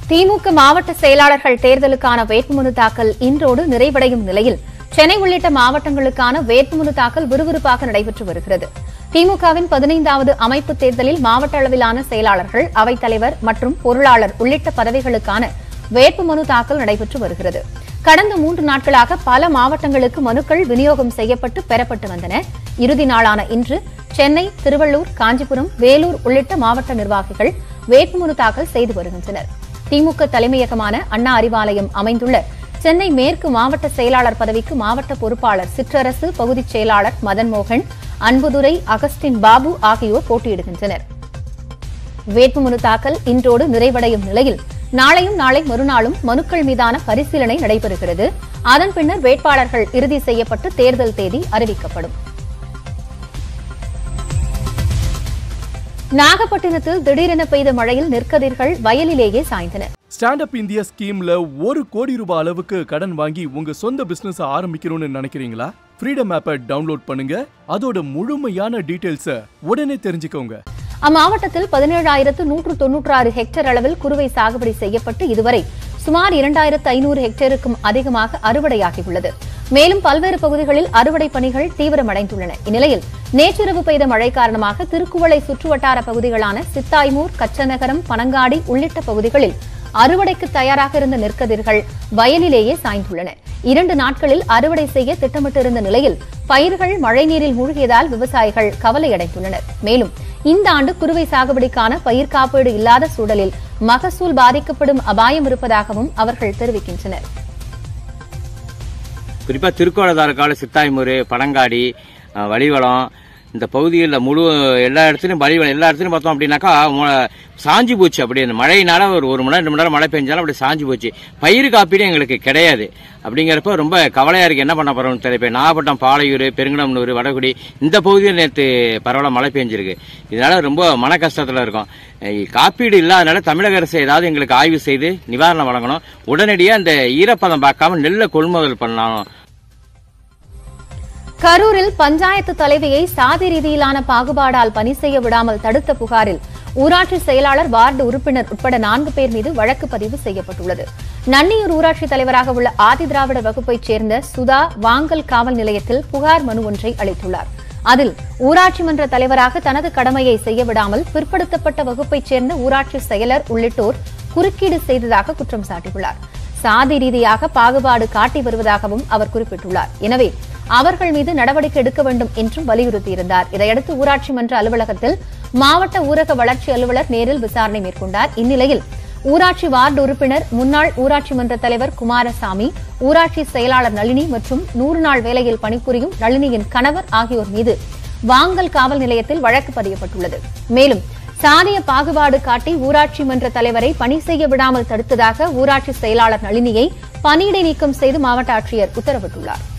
திமுக மாவட்ட செயலாளர்கள் தேர்தலுக்கான வேட்புமனு தாக்கல் இன்றோடு நிறைவடையும் நிலையில் சென்னை உள்ளிட்ட மாவட்டங்களுக்கான வேட்புமனு தாக்கல் விறுவிறுப்பாக நடைபெற்று வருகிறது திமுகவின் பதினைந்தாவது அமைப்பு தேர்தலில் மாவட்ட அளவிலான செயலாளர்கள் அவைத்தலைவர் மற்றும் பொருளாளர் உள்ளிட்ட பதவிகளுக்கான வேட்புமனு தாக்கல் நடைபெற்று வருகிறது கடந்த மூன்று நாட்களாக பல மாவட்டங்களுக்கு மனுக்கள் விநியோகம் செய்யப்பட்டு பெறப்பட்டு வந்தன இறுதி நாளான இன்று சென்னை திருவள்ளூர் காஞ்சிபுரம் வேலூர் உள்ளிட்ட மாவட்ட நிர்வாகிகள் வேட்புமனு தாக்கல் செய்து வருகின்றனர் திமுக தலைமையகமான அண்ணா அறிவாலயம் அமைந்துள்ள சென்னை மேற்கு மாவட்ட செயலாளர் பதவிக்கு மாவட்ட பொறுப்பாளர் சிற்றரசு பகுதிச் செயலாளர் மதன் மோகன் அன்புதுரை அகஸ்டின் பாபு ஆகியோர் போட்டியிடுகின்றனர் வேட்புமனு தாக்கல் இன்றோடு நிறைவடையும் நிலையில் நாளையும் நாளை மறுநாளும் மனுக்கள் மீதான பரிசீலனை நடைபெறுகிறது அதன் பின்னர் வேட்பாளர்கள் இறுதி செய்யப்பட்டு தேர்தல் தேதி அறிவிக்கப்படும் நாகப்பட்டினத்தில் திடீரென பெய்த மழையில் நெற்கதிர்கள் வயலிலேயே சாய்ந்தன ஸ்டாண்ட் அப் இந்தியா ஸ்கீம்ல ஒரு கோடி ரூபாய் அளவுக்கு கடன் வாங்கி உங்க சொந்த பிசினஸ் ஆரம்பிக்கணும்னு நினைக்கிறீங்களா ஃப்ரீடம் ஆப்பை டவுன்லோட் பண்ணுங்க அதோட முழுமையான டீடைல்ஸ உடனே தெரிஞ்சுக்கோங்க அம்மாவட்டத்தில் பதினேழாயிரத்து நூற்று தொன்னூற்று ஆறு ஹெக்டேர் அளவில் குறுவை சாகுபடி செய்யப்பட்டு இதுவரை சுமார் இரண்டாயிரத்து ஐநூறு ஹெக்டேருக்கும் அதிகமாக அறுவடையாகியுள்ளது மேலும் பல்வேறு பகுதிகளில் அறுவடை பணிகள் தீவிரமடைந்துள்ளன இந்நிலையில் நேற்றிரவு பெய்த மழை காரணமாக திருக்குவளை சுற்றுவட்டார பகுதிகளான சித்தாய்மூர் கச்சநகரம் பனங்காடி உள்ளிட்ட பகுதிகளில் அறுவடைக்கு தயாராக இருந்த நெற்கதிர்கள் வயலிலேயே சாய்ந்துள்ளன இரண்டு நாட்களில் அறுவடை செய்ய திட்டமிட்டிருந்த நிலையில் பயிர்கள் மழைநீரில் மூழ்கியதால் விவசாயிகள் கவலையடைந்துள்ளனர் மேலும் இந்த ஆண்டு குறுவை சாகுபடிக்கான பயிர் காப்பீடு இல்லாத சூழலில் மகசூல் பாதிக்கப்படும் அபாயம் இருப்பதாகவும் அவர்கள் தெரிவிக்கின்றனர் குறிப்பாக திருக்கோளதாரக்கால சித்தாய்மூர் பனங்காடி அஹ், வலிவலம் இந்த பகுதிகளில் முழு எல்லா இடத்துலையும் வலிவலம் எல்லா இடத்துலையும் பார்த்தோம் அப்படின்னாக்கா மு- சாஞ்சு போச்சு அப்படி அந்த மழையினால ஒரு ஒரு மணி நேரம் ரெண்டு மணி நேரம் மழை பெஞ்சாலும் அப்படி சாஞ்சு போச்சு பயிர் காப்பீடு எங்களுக்கு கிடையாது அப்படிங்கிறப்ப ரொம்ப கவலையாக இருக்குது என்ன பண்ண போகிறோம்னு தெரியல இப்போ நாகப்பட்டினம் பாலையூர் பெருங்கடம்னூர் வடகுடி இந்த பகுதியில் நேற்று பரவாயில்ல மழை பெஞ்சிருக்கு இதனால ரொம்ப மன கஷ்டத்தில் இருக்கோம் அஹ் காப்பீடு இல்லாதனால தமிழக அரசு ஏதாவது எங்களுக்கு ஆய்வு செய்து நிவாரணம் வழங்கணும் உடனடியாக அந்த ஈரப்பதம் பார்க்காம நெல்லை கொள்முதல் பண்ணணும் கரூரில் பஞ்சாயத்து தலைவியை சாதி ரீதியிலான பாகுபாடால் பணி செய்ய விடாமல் தடுத்த புகாரில் ஊராட்சி செயலாளர் வார்டு உறுப்பினர் உட்பட நான்கு பேர் மீது வழக்கு பதிவு செய்யப்பட்டுள்ளது நன்னியூர் ஊராட்சி தலைவராக உள்ள ஆதிதிராவிடர் வகுப்பைச் சேர்ந்த சுதா வாங்கல் காவல் நிலையத்தில் புகார் மனு ஒன்றை அளித்துள்ளார் அதில் ஊராட்சி மன்ற தலைவராக தனது கடமையை செய்ய விடாமல் பிற்படுத்தப்பட்ட வகுப்பைச் சேர்ந்த ஊராட்சி செயலர் உள்ளிட்டோர் குறுக்கீடு செய்ததாக குற்றம் சாட்டியுள்ளார் சாதி ரீதியாக பாகுபாடு காட்டி வருவதாகவும் அவர் குறிப்பிட்டுள்ளார் எனவே அவர்கள் மீது நடவடிக்கை எடுக்க வேண்டும் என்றும் வலியுறுத்தியிருந்தார் இதையடுத்து ஊராட்சி மன்ற அலுவலகத்தில் மாவட்ட ஊரக வளர்ச்சி அலுவலர் நேரில் விசாரணை மேற்கொண்டார் இந்நிலையில் ஊராட்சி வார்டு உறுப்பினர் முன்னாள் ஊராட்சி மன்ற தலைவர் குமாரசாமி ஊராட்சி செயலாளர் நளினி மற்றும் நூறு நாள் வேலையில் பணிபுரியும் நளினியின் கணவர் ஆகியோர் மீது வாங்கல் காவல் நிலையத்தில் வழக்கு பதியப்பட்டுள்ளது மேலும் சாதிய பாகுபாடு காட்டி ஊராட்சி மன்ற தலைவரை பணி செய்ய விடாமல் தடுத்ததாக ஊராட்சி செயலாளர் நளினியை பணியிடை நீக்கம் செய்து மாவட்ட ஆட்சியர் உத்தரவிட்டுள்ளார்